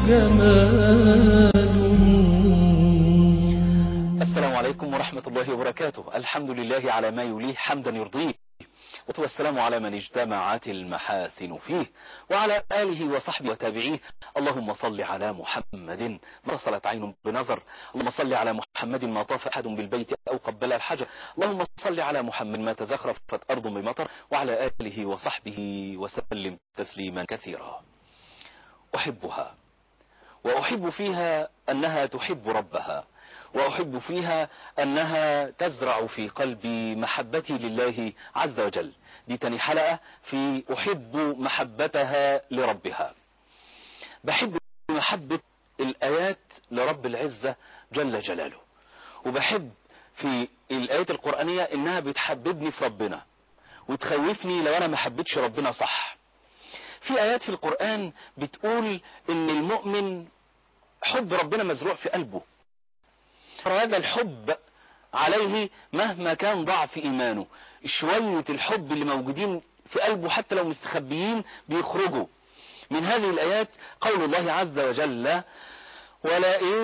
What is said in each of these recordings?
جماله السلام عليكم ورحمة الله وبركاته الحمد لله على ما يليه حمدا يرضيه والسلام على من اجتمعت المحاسن فيه وعلى آله وصحبه وتابعيه اللهم صل على محمد ما صلت عين بنظر اللهم صل على محمد ما طاف أحد بالبيت أو قبل الحجر اللهم صل على محمد ما تزخرفت أرض بمطر وعلى آله وصحبه وسلم تسليما كثيرا أحبها وأحب فيها أنها تحب ربها وأحب فيها أنها تزرع في قلبي محبتي لله عز وجل دي تاني حلقة في أحب محبتها لربها بحب محبة الآيات لرب العزة جل جلاله وبحب في الآيات القرآنية إنها بتحببني في ربنا وتخوفني لو أنا ما حبيتش ربنا صح في آيات في القرآن بتقول إن المؤمن حب ربنا مزروع في قلبه هذا الحب عليه مهما كان ضعف إيمانه شوية الحب اللي موجودين في قلبه حتى لو مستخبيين بيخرجوا من هذه الآيات قول الله عز وجل ولئن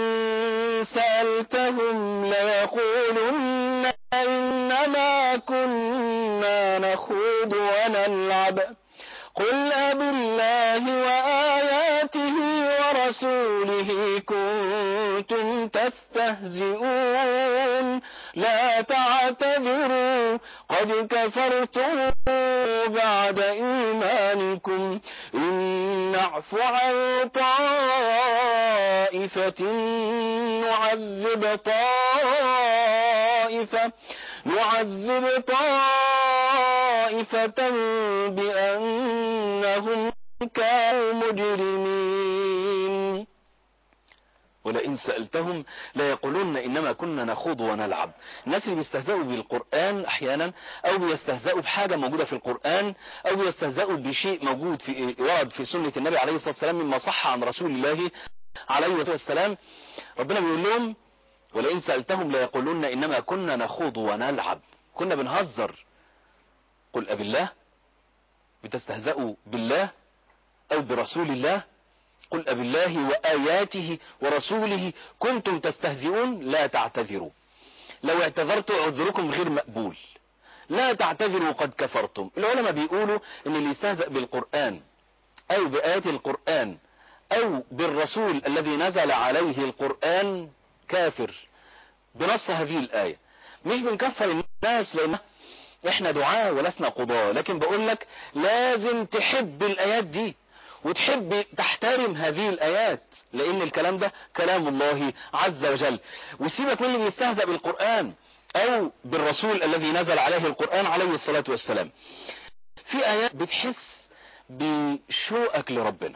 سألتهم ليقولن إنما كنا نخوض ونلعب قل أبالله وآياته ورسوله كنتم تستهزئون لا تعتذروا قد كفرتم بعد إيمانكم إن نعف عن طائفة نعذب طائفة نعذب طائفة بأنهم كانوا مجرمين ولئن سألتهم لا يقولون إنما كنا نخوض ونلعب الناس اللي بيستهزئوا بالقرآن أحيانا أو بيستهزئوا بحاجة موجودة في القرآن أو بيستهزئوا بشيء موجود في ورد في سنة النبي عليه الصلاة والسلام مما صح عن رسول الله عليه الصلاة والسلام ربنا بيقول لهم ولئن سألتهم لا يقولون إنما كنا نخوض ونلعب كنا بنهزر قل أبالله بتستهزئوا بالله أو برسول الله قل أبالله وآياته ورسوله كنتم تستهزئون لا تعتذروا لو اعتذرتوا عذركم غير مقبول لا تعتذروا قد كفرتم العلماء بيقولوا ان اللي يستهزأ بالقرآن او بآيات القرآن او بالرسول الذي نزل عليه القرآن كافر بنص هذه الآية مش بنكفر الناس لان احنا دعاء ولسنا قضاء لكن بقول لك لازم تحب الآيات دي وتحب تحترم هذه الآيات لأن الكلام ده كلام الله عز وجل وسيبك من اللي بيستهزأ بالقرآن أو بالرسول الذي نزل عليه القرآن عليه الصلاة والسلام في آيات بتحس بشوقك لربنا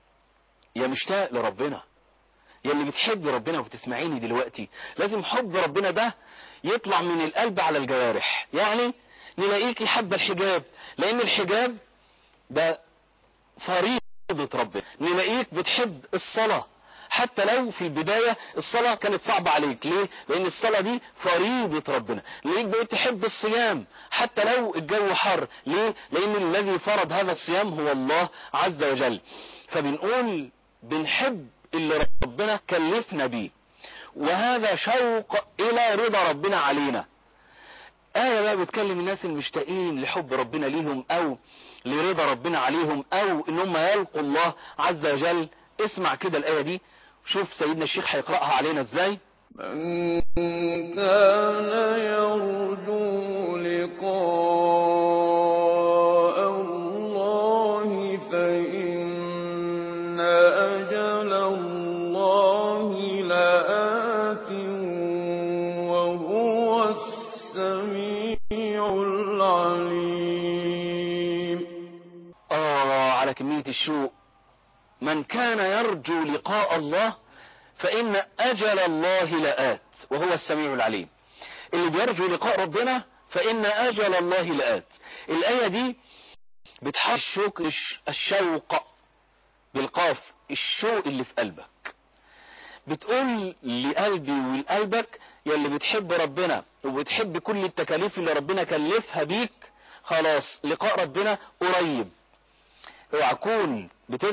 يا مشتاق لربنا يا اللي بتحب ربنا وبتسمعيني دلوقتي لازم حب ربنا ده يطلع من القلب على الجوارح يعني نلاقيكي حابة الحجاب لأن الحجاب ده فريضة ربنا نلاقيك بتحب الصلاة حتى لو في البداية الصلاة كانت صعبة عليك ليه؟ لأن الصلاة دي فريضة ربنا ليك بقيت تحب الصيام حتى لو الجو حر ليه؟ لأن الذي فرض هذا الصيام هو الله عز وجل فبنقول بنحب اللي ربنا كلفنا بيه وهذا شوق إلى رضا ربنا علينا آية بقى بتكلم الناس المشتاقين لحب ربنا ليهم أو لرضا ربنا عليهم أو إن هم يلقوا الله عز وجل اسمع كده الآية دي شوف سيدنا الشيخ هيقرأها علينا ازاي من كان يرجو لقاء الله فإن أجل الله لآت وهو السميع العليم آه على كمية الشوق من كان يرجو لقاء الله فإن أجل الله لآت وهو السميع العليم اللي بيرجو لقاء ربنا فإن أجل الله لآت الآية دي بتحرك الشوق الشوق بالقاف الشوق اللي في قلبك بتقول لقلبي ولقلبك يا اللي بتحب ربنا وبتحب كل التكاليف اللي ربنا كلفها بيك خلاص لقاء ربنا قريب اوعى تكون بتزعل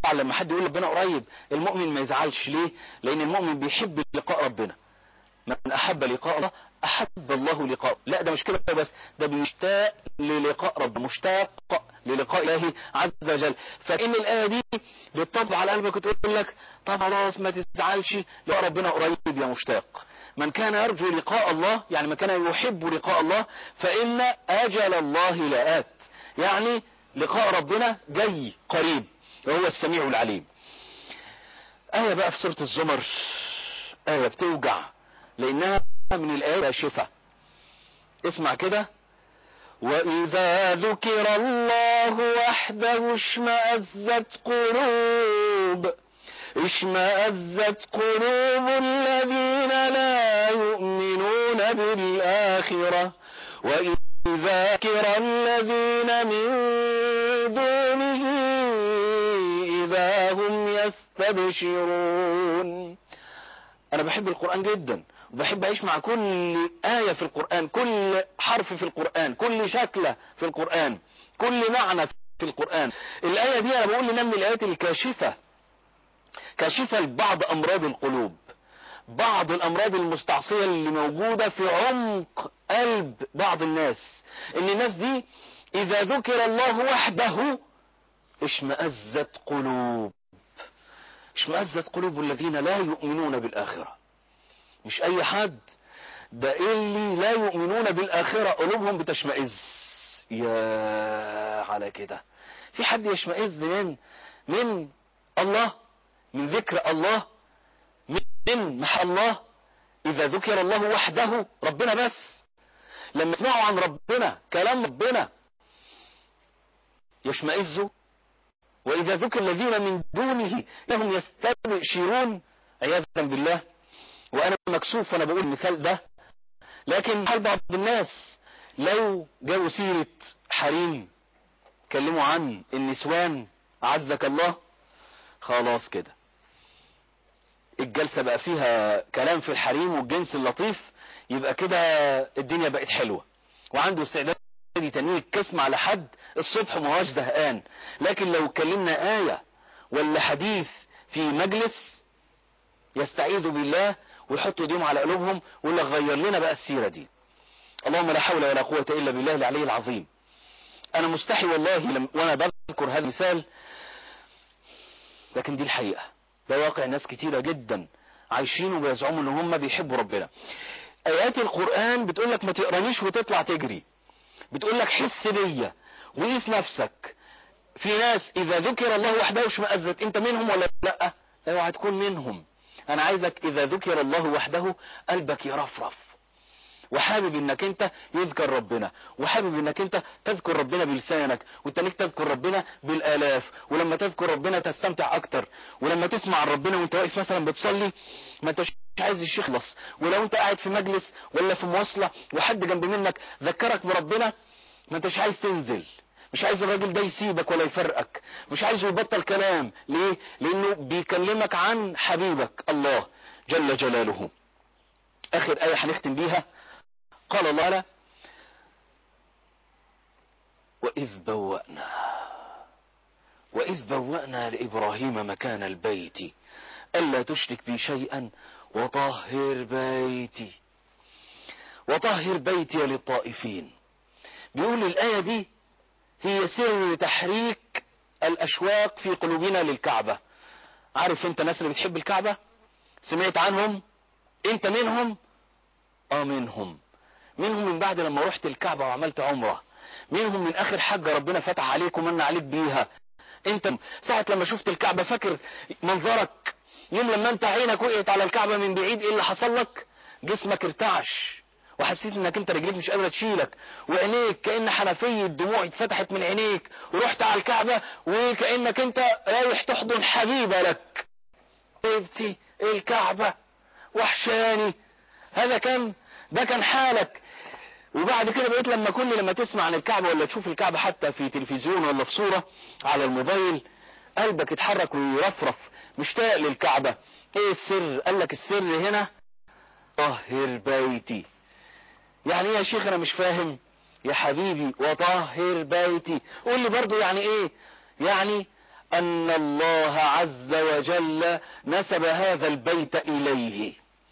لما حد يقول ربنا قريب المؤمن ما يزعلش ليه لان المؤمن بيحب لقاء ربنا من احب لقاء الله احب الله لقاءه لا ده مش كده بس ده بيشتاق للقاء رب مشتاق للقاء الله عز وجل فان الايه دي بتطبع على قلبك وتقول لك طب خلاص ما تزعلش لقاء ربنا قريب يا مشتاق من كان يرجو لقاء الله يعني من كان يحب لقاء الله فان اجل الله لآت يعني لقاء ربنا جاي قريب وهو السميع العليم آية بقى في سورة الزمر آية بتوجع لأنها من الآيات الكاشفة اسمع كده وإذا ذكر الله وحده اشمأزت قلوب اشمأزت قلوب الذين لا يؤمنون بالآخرة وإذا ذكر الذين من دونه إذا هم يستبشرون أنا بحب القرآن جدا وبحب أعيش مع كل آية في القرآن كل حرف في القرآن كل شكلة في القرآن كل معنى في القرآن الآية دي أنا بقول لنا من الآيات الكاشفة كاشفة لبعض أمراض القلوب بعض الأمراض المستعصية اللي موجودة في عمق قلب بعض الناس إن الناس دي إذا ذكر الله وحده اشمأزت قلوب اشمأزت قلوب الذين لا يؤمنون بالآخرة مش أي حد ده اللي لا يؤمنون بالآخرة قلوبهم بتشمئز يا على كده في حد يشمئز من من الله من ذكر الله من مع الله إذا ذكر الله وحده ربنا بس لما يسمعوا عن ربنا كلام ربنا يشمئزوا وإذا ذكر الذين من دونه لهم يستبشرون عياذا بالله وأنا مكسوف وأنا بقول المثال ده لكن حال بعض الناس لو جاءوا سيرة حريم كلموا عن النسوان عزك الله خلاص كده الجلسة بقى فيها كلام في الحريم والجنس اللطيف يبقى كده الدنيا بقت حلوة وعنده استعداد يتنيه الكسم على حد الصبح ما هوش زهقان لكن لو اتكلمنا آية ولا حديث في مجلس يستعيذوا بالله ويحطوا ايديهم على قلوبهم ويقول لك غير لنا بقى السيرة دي اللهم لا حول ولا قوة إلا بالله العلي العظيم أنا مستحي والله لم وأنا بذكر هذا المثال لكن دي الحقيقة ده واقع ناس كتيرة جدا عايشين وبيزعموا ان هم بيحبوا ربنا ايات القرآن بتقول لك ما تقرانيش وتطلع تجري بتقول لك حس بيا وقيس نفسك في ناس اذا ذكر الله وحده اشمأزت انت منهم ولا لا اوعى تكون منهم انا عايزك اذا ذكر الله وحده قلبك يرفرف وحابب انك انت يذكر ربنا وحابب انك انت تذكر ربنا بلسانك والتانيك تذكر ربنا بالالاف ولما تذكر ربنا تستمتع اكتر ولما تسمع عن ربنا وانت واقف مثلا بتصلي ما انتش عايز الشيخ يخلص ولو انت قاعد في مجلس ولا في مواصلة وحد جنب منك ذكرك بربنا ما انتش عايز تنزل مش عايز الراجل ده يسيبك ولا يفرقك مش عايزه يبطل كلام ليه لانه بيكلمك عن حبيبك الله جل جلاله اخر ايه هنختم بيها قال الله لا وإذ بوأنا وإذ بوأنا لإبراهيم مكان البيت ألا تشرك بي شيئا وطهر بيتي وطهر بيتي للطائفين بيقول الآية دي هي سر تحريك الأشواق في قلوبنا للكعبة عارف انت الناس اللي بتحب الكعبة سمعت عنهم انت منهم اه منهم منهم من بعد لما رحت الكعبة وعملت عمرة منهم من اخر حاجة ربنا فتح عليك ومن عليك بيها انت ساعة لما شفت الكعبة فاكر منظرك يوم لما انت عينك وقعت على الكعبة من بعيد ايه اللي حصل لك جسمك ارتعش وحسيت انك انت رجليك مش قادرة تشيلك وعينيك كأن حنفية دموع اتفتحت من عينيك ورحت على الكعبة وكأنك انت رايح تحضن حبيبة لك حبيبتي الكعبة وحشاني هذا كان ده كان حالك وبعد كده بقيت لما كل لما تسمع عن الكعبة ولا تشوف الكعبة حتى في تلفزيون ولا في صورة على الموبايل قلبك يتحرك ويرفرف مشتاق للكعبة ايه السر قال لك السر هنا طهر بيتي يعني ايه يا شيخ انا مش فاهم يا حبيبي وطهر بيتي قول لي برضو يعني ايه يعني أن الله عز وجل نسب هذا البيت إليه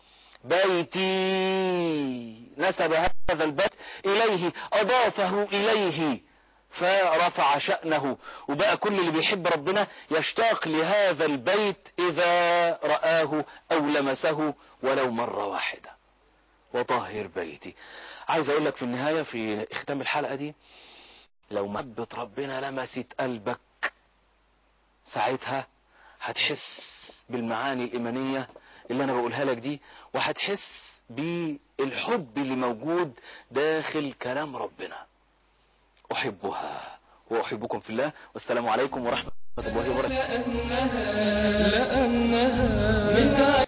بيتي نسب هذا البيت إليه أضافه إليه فرفع شأنه وبقى كل اللي بيحب ربنا يشتاق لهذا البيت إذا رآه أو لمسه ولو مرة واحدة وطهر بيتي عايز أقول لك في النهاية في اختام الحلقة دي لو محبة ربنا لمست قلبك ساعتها هتحس بالمعاني الإيمانية اللي أنا بقولها لك دي وهتحس بالحب اللي موجود داخل كلام ربنا أحبها وأحبكم في الله والسلام عليكم ورحمة الله وبركاته لأنها لأنها من